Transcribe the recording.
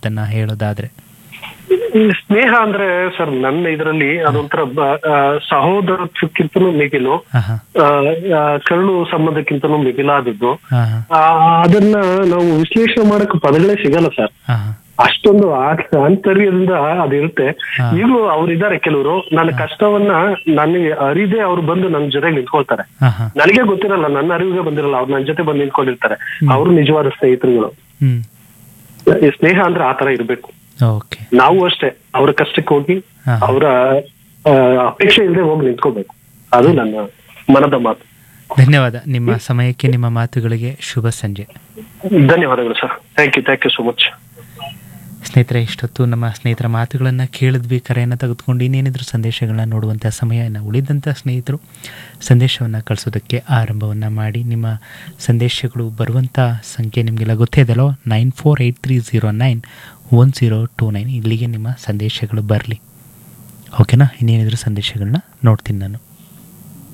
ಮಾತನ್ನ ಹೇಳೋದಾದ್ರೆ ಈ ಸ್ನೇಹ ಅಂದ್ರೆ ಸರ್ ನನ್ನ ಇದರಲ್ಲಿ ಅದೊಂಥರ ಬ- ಆ, ಸಹೋದರತ್ವಕ್ಕಿಂತನೂ ಮಿಗಿಲು ಹಾ ಹಾ ಆ, ಆ, ಕರುಳು ಸಂಬಂಧಕ್ಕಿಂತನೂ ಮಿಗಿಲಾದದ್ದು ಹಾ ಹಾ ಆ, ಅದನ್ನ ನಾವು ವಿಶ್ಲೇಷಣೆ ಮಾಡಕ್ ಪದಗಳೇ ಸಿಗಲ್ಲ ಸರ್ ಹಾ ಹಾ ಅಷ್ಟೊಂದು ಆ- ಆಂತರ್ಯದಿಂದ ಅದಿರುತ್ತೆ ಹಾ. ಈಗಲೂ ಅವ್ರಿದ್ದಾರೆ ಕೆಲವರು ನನ್ನ ಕಷ್ಟವನ್ನ ನನಗೆ ಅರಿದೇ ಅವ್ರು ಬಂದು ನನ್ನ ಜೊತೆಗೆ ನಿಂತ್ಕೊಳ್ತಾರೆ ಹಾ ಹಾ ನನಗೆ ಗೊತ್ತಿರಲ್ಲ ನನ್ನ ಅರಿವಿಗೆ ಬಂದಿರಲ್ಲ ಅವ್ರು ನನ್ನ ಜೊತೆ ಬಂದು ನಿಂತ್ಕೊಂಡಿರ್ತಾರೆ ಅವರು ನಿಜವಾದ ಸ್ನೇಹಿತರುಗಳು ಹ್ಮ್ ಈ ಸ್ನೇಹ ಅಂದ್ರೆ ಆತರ ಇರ್ಬೇಕು ಓಕೆ ನಾವು ಅಷ್ಟೇ ಅವ್ರ ಕಷ್ಟಕ್ಕೆ ಹೋಗಿ ಹಾ. ಅವರ ಅಪೇಕ್ಷೆ ಇಲ್ಲದೆ ಹೋಗಿ ನಿಂತ್ಕೋಬೇಕು ಅದು ನನ್ನ ಮನದ ಮಾತು ಧನ್ಯವಾದ ನಿಮ್ಮ ಸಮಯಕ್ಕೆ ನಿಮ್ಮ ಮಾತುಗಳಿಗೆ ಶುಭ ಸಂಜೆ ಧನ್ಯವಾದಗಳು sir thank you thank you so much ಸ್ನೇಹಿತರೆ ಇಷ್ಟೊತ್ತು ನಮ್ಮ ಸ್ನೇಹಿತರ ಮಾತುಗಳನ್ನು ಕೇಳಿದ್ವಿ ಕರೆಯನ್ನು ತೆಗೆದುಕೊಂಡು ಇನ್ನೇನಿದ್ರು ಸಂದೇಶಗಳನ್ನ ನೋಡುವಂಥ ಸಮಯ ಇನ್ನು ಉಳಿದಂಥ ಸ್ನೇಹಿತರು ಸಂದೇಶವನ್ನು ಕಳಿಸೋದಕ್ಕೆ ಆರಂಭವನ್ನು ಮಾಡಿ ನಿಮ್ಮ ಸಂದೇಶಗಳು ಬರುವಂಥ ಸಂಖ್ಯೆ ನಿಮಗೆಲ್ಲ ಗೊತ್ತೇ ಇದೆಯಲ್ಲೋ nine four eight three zero nine one zero two nine ಇಲ್ಲಿಗೆ ನಿಮ್ಮ ಸಂದೇಶಗಳು ಬರಲಿ ಓಕೆನಾ ಇನ್ನೇನಿದ್ರು ಸಂದೇಶಗಳನ್ನ ನೋಡ್ತೀನಿ ನಾನು